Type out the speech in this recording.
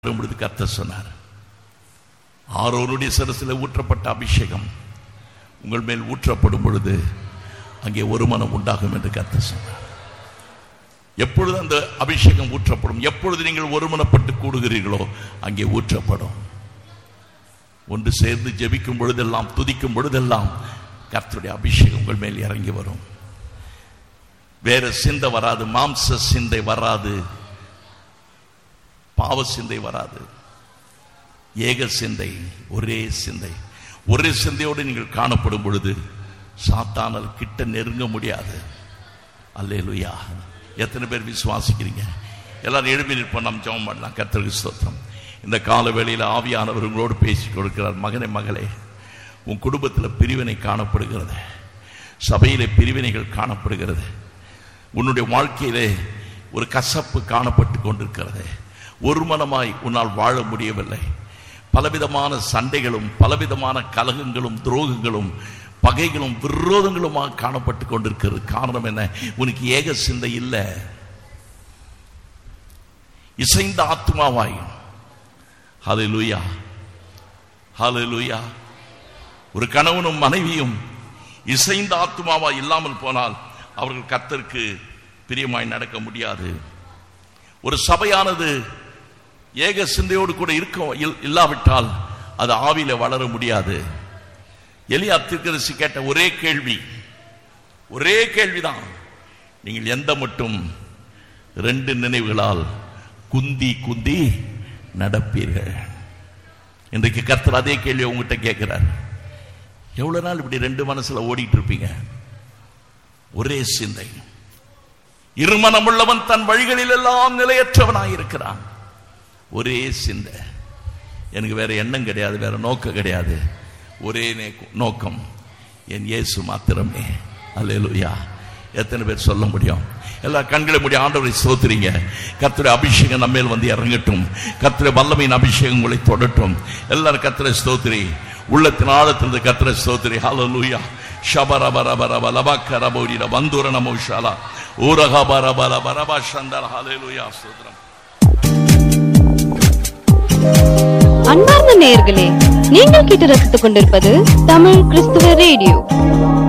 பொழுது கர்த்தர் சொன்னார் ஆரோனுடைய சிரசில் ஊற்றப்பட்ட அபிஷேகம் உங்கள் மேல் ஊற்றப்படும் பொழுது அங்கே ஒரு மனம் உண்டாகும் என்று கர்த்தர் சொன்னார் எப்பொழுது அந்த அபிஷேகம் ஊற்றப்படும் எப்பொழுது நீங்கள் ஒருமனப்பட்டு கூடுகிறீர்களோ அங்கே ஊற்றப்படும் ஒன்று சேர்ந்து ஜெபிக்கும் பொழுதெல்லாம் துதிக்கும் பொழுதெல்லாம் கர்த்தருடைய அபிஷேகம் உங்கள் மேல் இறங்கி வரும் வேற சிந்தை வராது மாம்ச சிந்தை வராது பாவ சிந்தை வராது ஏக சிந்தை ஒரே சிந்தை ஒரே சிந்தையோடு நீங்கள் காணப்படும் பொழுது சாத்தானால் கிட்ட நெருங்க முடியாது அல்லேலுயா எத்தனை பேர் விசுவாசிக்கிறீங்க எல்லாரும் எழுப்பி நிற்போம் நாம் ஜெபம் பண்ணலாம் கர்த்தருக்கு ஸ்தோத்திரம் இந்த கால வேளையில் ஆவியானவர் உங்களோடு பேசி கொடுக்கிறார் மகனே மகளே உன் குடும்பத்தில் பிரிவினை காணப்படுகிறது சபையிலே பிரிவினைகள் காணப்படுகிறது உன்னுடைய வாழ்க்கையிலே ஒரு கசப்பு காணப்பட்டு கொண்டிருக்கிறது ஒரு மனமாய் உன்னால் வாழ முடியவில்லை பலவிதமான சண்டைகளும் பலவிதமான கலகங்களும் துரோகங்களும் பகைகளும் விரோதங்களுமாக காணப்பட்டு கொண்டிருக்கிறது காரணம் என்ன உனக்கு ஏக சிந்தை இல்லை இசைந்த ஆத்மாவாய் ஹலே லூயா ஹலே லூயா ஒரு கணவனும் மனைவியும் இசைந்த ஆத்மாவாய் இல்லாமல் போனால் அவர்கள் கத்தருக்கு பிரியமாய் நடக்க முடியாது ஒரு சபையானது ஏக சிந்தையோடு கூட இருக்க இல்- இல்லாவிட்டால் அது ஆவியில வளர முடியாது எலியா தீர்க்கதரிசி கேட்ட ஒரே கேள்வி ஒரே கேள்விதான் நீங்கள் எந்த மட்டும் ரெண்டு நினைவுகளால் குந்தி குந்தி நடப்பீர்கள் இன்றைக்கு கர்த்தர் அதே கேள்வி உங்ககிட்ட கேட்கிறார் எவ்வளவு நாள் இப்படி ரெண்டு மனசுல ஓடிட்டு இருப்பீங்க ஒரே சிந்தை இருமனமுள்ளவன் தன் வழிகளில் எல்லாம் நிலையற்றவனாயிருக்கிறான் ஒரே சிந்தை எனக்கு வேற எண்ணம் கிடையாது வேற நோக்கம் கிடையாது ஒரே நே- நோக்கம் என் இயேசு மாத்திரமே அல்லேலூயா எத்தனை பேர் சொல்ல முடியும் எல்லா கண்களை மூடி ஆண்டவரை சோத்துறீங்க கர்த்தருடைய அபிஷேகம் நம்ம மேல் வந்து இறங்கட்டும் கர்த்தருடைய வல்லமையின் அபிஷேகம் உங்களை தொடட்டும் எல்லாரும் கர்த்தரை ஸ்தோத்திரி உள்ளத்தின் ஆழத்திலிருந்து கர்த்தரை ஸ்தோத்திரி ஹalleluya ஷபரபரபரப லபக்கரபோரிட வந்தூர நமோ ஷாலா ஊரகபரபர பரபா சந்தர் ஹalleluya ஸ்தோத்திரம் அன்பார்ந்த நேயர்களே நீங்கள் கேட்டு ரசித்துக் கொண்டிருப்பது தமிழ் கிறிஸ்துவ ரேடியோ